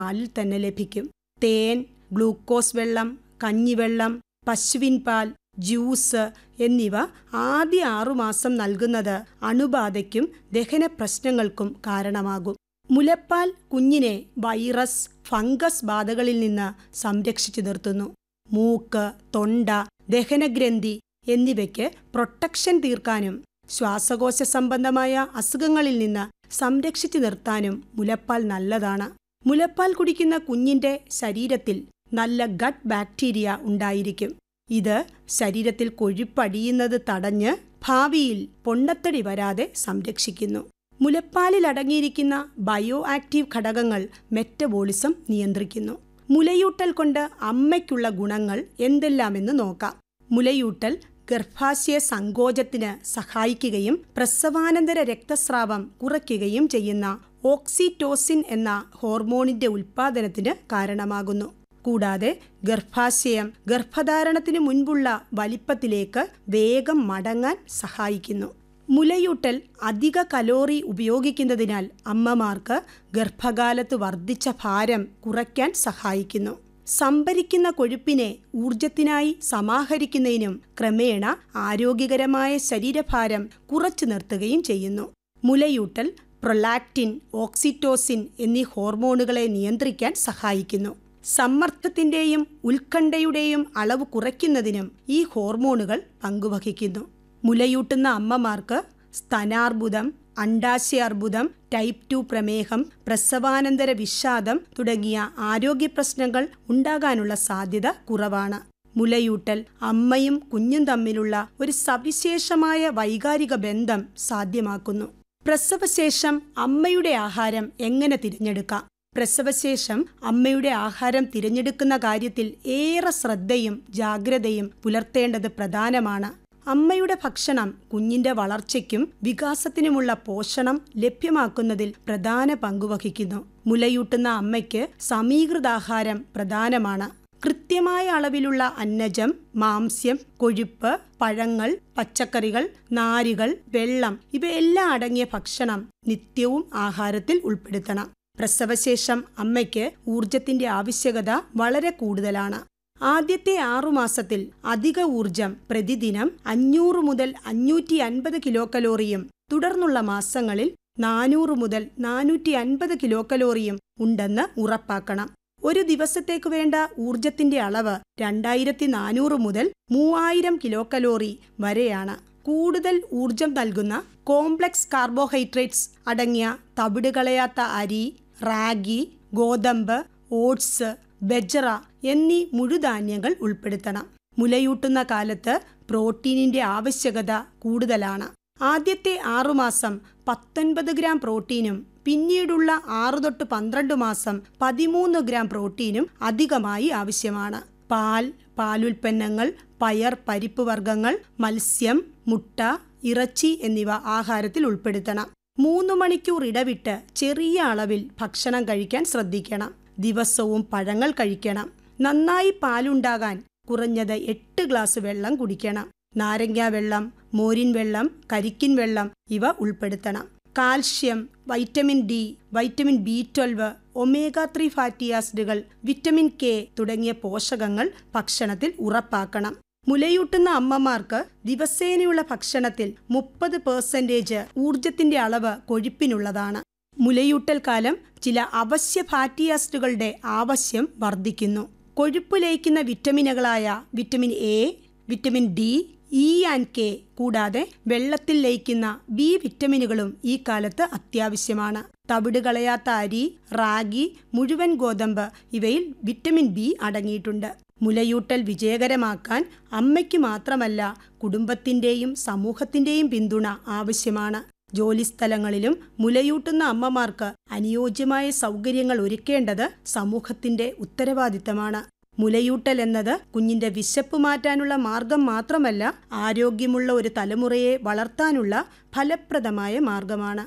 പാലിൽ തന്നെ ലഭിക്കും തേൻ ഗ്ലൂക്കോസ് വെള്ളം കഞ്ഞിവെള്ളം പശുവിൻ പാൽ ജ്യൂസ് എന്നിവ ആദ്യ ആറുമാസം നൽകുന്നത് അണുബാധയ്ക്കും ദഹന പ്രശ്നങ്ങൾക്കും കാരണമാകും മുലപ്പാൽ കുഞ്ഞിനെ വൈറസ് ഫംഗസ് ബാധകളിൽ നിന്ന് സംരക്ഷിച്ചു നിർത്തുന്നു മൂക്ക് തൊണ്ട ദഹനഗ്രന്ഥി എന്നിവയ്ക്ക് പ്രൊട്ടക്ഷൻ തീർക്കാനും ശ്വാസകോശ സംബന്ധമായ അസുഖങ്ങളിൽ നിന്ന് സംരക്ഷിച്ചു നിർത്താനും മുലപ്പാൽ നല്ലതാണ് മുലപ്പാൽ കുടിക്കുന്ന കുഞ്ഞിന്റെ ശരീരത്തിൽ നല്ല ഗട്ട് ബാക്ടീരിയ ഉണ്ടായിരിക്കും ഇത് ശരീരത്തിൽ കൊഴുപ്പടിയുന്നത് തടഞ്ഞ് ഭാവിയിൽ പൊണ്ണത്തടി വരാതെ സംരക്ഷിക്കുന്നു മുലപ്പാലിൽ അടങ്ങിയിരിക്കുന്ന ബയോ ആക്റ്റീവ് ഘടകങ്ങൾ മെറ്റബോളിസം നിയന്ത്രിക്കുന്നു മുലയൂട്ടൽ കൊണ്ട് അമ്മയ്ക്കുള്ള ഗുണങ്ങൾ എന്തെല്ലാമെന്ന് നോക്കാം മുലയൂട്ടൽ ഗർഭാശയ സങ്കോചത്തിന് സഹായിക്കുകയും പ്രസവാനന്തര രക്തസ്രാവം കുറയ്ക്കുകയും ചെയ്യുന്ന ഓക്സിറ്റോസിൻ എന്ന ഹോർമോണിന്റെ ഉൽപ്പാദനത്തിന് കാരണമാകുന്നു കൂടാതെ ഗർഭാശയം ഗർഭധാരണത്തിന് മുൻപുള്ള വലിപ്പത്തിലേക്ക് വേഗം മടങ്ങാൻ സഹായിക്കുന്നു മുലയൂട്ടൽ അധിക കലോറി ഉപയോഗിക്കുന്നതിനാൽ അമ്മമാർക്ക് ഗർഭകാലത്ത് വർദ്ധിച്ച ഭാരം കുറയ്ക്കാൻ സഹായിക്കുന്നു സംഭരിക്കുന്ന കൊഴുപ്പിനെ ഊർജത്തിനായി സമാഹരിക്കുന്നതിനും ക്രമേണ ആരോഗ്യകരമായ ശരീരഭാരം കുറച്ചു നിർത്തുകയും ചെയ്യുന്നു മുലയൂട്ടൽ പ്രൊലാക്റ്റിൻ ഓക്സിറ്റോസിൻ എന്നീ ഹോർമോണുകളെ നിയന്ത്രിക്കാൻ സഹായിക്കുന്നു സമ്മർദ്ദത്തിന്റെയും ഉത്കണ്ഠയുടെയും അളവ് കുറയ്ക്കുന്നതിനും ഈ ഹോർമോണുകൾ പങ്കുവഹിക്കുന്നു മുലയൂട്ടുന്ന അമ്മമാർക്ക് സ്തനാർബുദം അണ്ടാശയാർബുദം ടൈപ്പ് ടു പ്രമേഹം പ്രസവാനന്തര വിഷാദം തുടങ്ങിയ ആരോഗ്യ പ്രശ്നങ്ങൾ ഉണ്ടാകാനുള്ള സാധ്യത കുറവാണ് മുലയൂട്ടൽ അമ്മയും കുഞ്ഞും തമ്മിലുള്ള ഒരു സവിശേഷമായ വൈകാരിക ബന്ധം സാധ്യമാക്കുന്നു പ്രസവശേഷം അമ്മയുടെ ആഹാരം എങ്ങനെ തിരഞ്ഞെടുക്കാം പ്രസവശേഷം അമ്മയുടെ ആഹാരം തിരഞ്ഞെടുക്കുന്ന കാര്യത്തിൽ ഏറെ ശ്രദ്ധയും ജാഗ്രതയും പുലർത്തേണ്ടത് പ്രധാനമാണ് അമ്മയുടെ ഭക്ഷണം കുഞ്ഞിന്റെ വളർച്ചയ്ക്കും വികാസത്തിനുമുള്ള പോഷണം ലഭ്യമാക്കുന്നതിൽ പ്രധാന പങ്കുവഹിക്കുന്നു മുലയൂട്ടുന്ന അമ്മയ്ക്ക് സമീകൃതാഹാരം പ്രധാനമാണ് കൃത്യമായ അളവിലുള്ള അന്നജം മാംസ്യം കൊഴുപ്പ് പഴങ്ങൾ പച്ചക്കറികൾ നാരുകൾ വെള്ളം ഇവയെല്ലാം അടങ്ങിയ ഭക്ഷണം നിത്യവും ആഹാരത്തിൽ ഉൾപ്പെടുത്തണം പ്രസവശേഷം അമ്മയ്ക്ക് ഊർജത്തിന്റെ ആവശ്യകത വളരെ കൂടുതലാണ് ആദ്യത്തെ ആറുമാസത്തിൽ അധിക ഊർജം പ്രതിദിനം അഞ്ഞൂറ് മുതൽ അഞ്ഞൂറ്റി അൻപത് കിലോ കലോറിയും തുടർന്നുള്ള മാസങ്ങളിൽ നാനൂറ് മുതൽ നാനൂറ്റി അൻപത് കിലോ കലോറിയും ഉണ്ടെന്ന് ഉറപ്പാക്കണം ഒരു ദിവസത്തേക്ക് വേണ്ട ഊർജത്തിന്റെ അളവ് രണ്ടായിരത്തി നാനൂറ് മുതൽ മൂവായിരം കിലോ കലോറി വരെയാണ് കൂടുതൽ ഊർജം നൽകുന്ന കോംപ്ലക്സ് കാർബോഹൈഡ്രേറ്റ്സ് അടങ്ങിയ തവിടുകളയാത്ത അരി റാഗി ഗോതമ്പ് ഓട്സ് ബജ്റ എന്നീ മുഴുധാന്യങ്ങൾ ഉൾപ്പെടുത്തണം മുലയൂട്ടുന്ന കാലത്ത് പ്രോട്ടീനിന്റെ ആവശ്യകത കൂടുതലാണ് ആദ്യത്തെ ആറുമാസം പത്തൊൻപത് ഗ്രാം പ്രോട്ടീനും പിന്നീടുള്ള ആറു തൊട്ട് പന്ത്രണ്ട് മാസം പതിമൂന്ന് ഗ്രാം പ്രോട്ടീനും അധികമായി ആവശ്യമാണ് പാൽ പാലുൽപ്പന്നങ്ങൾ പയർ പരിപ്പ് വർഗ്ഗങ്ങൾ മത്സ്യം മുട്ട ഇറച്ചി എന്നിവ ആഹാരത്തിൽ ഉൾപ്പെടുത്തണം മൂന്ന് മണിക്കൂർ ഇടവിട്ട് ചെറിയ അളവിൽ ഭക്ഷണം കഴിക്കാൻ ശ്രദ്ധിക്കണം ദിവസവും പഴങ്ങൾ കഴിക്കണം നന്നായി പാലുണ്ടാകാൻ കുറഞ്ഞത് എട്ട് ഗ്ലാസ് വെള്ളം കുടിക്കണം നാരങ്ങാ വെള്ളം മോരിൻ വെള്ളം കരിക്കിൻ വെള്ളം ഇവ ഉൾപ്പെടുത്തണം calcium vitamin D vitamin B twelve omega three fatty ആസിഡുകൾ വിറ്റമിൻ കെ തുടങ്ങിയ പോഷകങ്ങൾ ഭക്ഷണത്തിൽ ഉറപ്പാക്കണം മുലയൂട്ടുന്ന അമ്മമാർക്ക് ദിവസേനയുള്ള ഭക്ഷണത്തിൽ മുപ്പത് പേഴ്സൻറ്റേജ് ഊർജത്തിന്റെ അളവ് കൊഴുപ്പിനുള്ളതാണ് മുലയൂട്ടൽ കാലം ചില അവശ്യ ഫാറ്റി ആസിഡുകളുടെ ആവശ്യം വർദ്ധിക്കുന്നു കൊഴുപ്പ് ലയിക്കുന്ന വിറ്റമിനുകളായ vitamin A vitamin D E and K കൂടാതെ വെള്ളത്തിൽ ലയിക്കുന്ന ബി വിറ്റമിനുകളും ഈ കാലത്ത് അത്യാവശ്യമാണ് തവിട് കളയാത്ത അരി റാഗി മുഴുവൻ ഗോതമ്പ് ഇവയിൽ വിറ്റമിൻ ബി അടങ്ങിയിട്ടുണ്ട് മുലയൂട്ടൽ വിജയകരമാക്കാൻ അമ്മയ്ക്ക് മാത്രമല്ല കുടുംബത്തിന്റെയും സമൂഹത്തിന്റെയും പിന്തുണ ആവശ്യമാണ് ജോലിസ്ഥലങ്ങളിലും മുലയൂട്ടുന്ന അമ്മമാർക്ക് അനുയോജ്യമായ സൗകര്യങ്ങൾ ഒരുക്കേണ്ടത് സമൂഹത്തിന്റെ ഉത്തരവാദിത്തമാണ് മുലയൂട്ടൽ എന്നത് കുഞ്ഞിന്റെ വിശപ്പ് മാറ്റാനുള്ള മാർഗം മാത്രമല്ല ആരോഗ്യമുള്ള ഒരു തലമുറയെ വളർത്താനുള്ള ഫലപ്രദമായ മാർഗമാണ്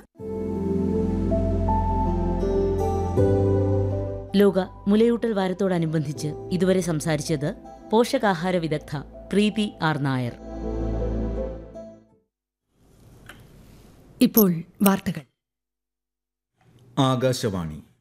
ലോക മുലയൂട്ടൽ വാരത്തോടനുബന്ധിച്ച് ഇതുവരെ സംസാരിച്ചത് പോഷകാഹാര വിദഗ്ധ പ്രീതി ആർ നായർ ഇപ്പോൾ വാർത്തകൾ ആകാശവാണി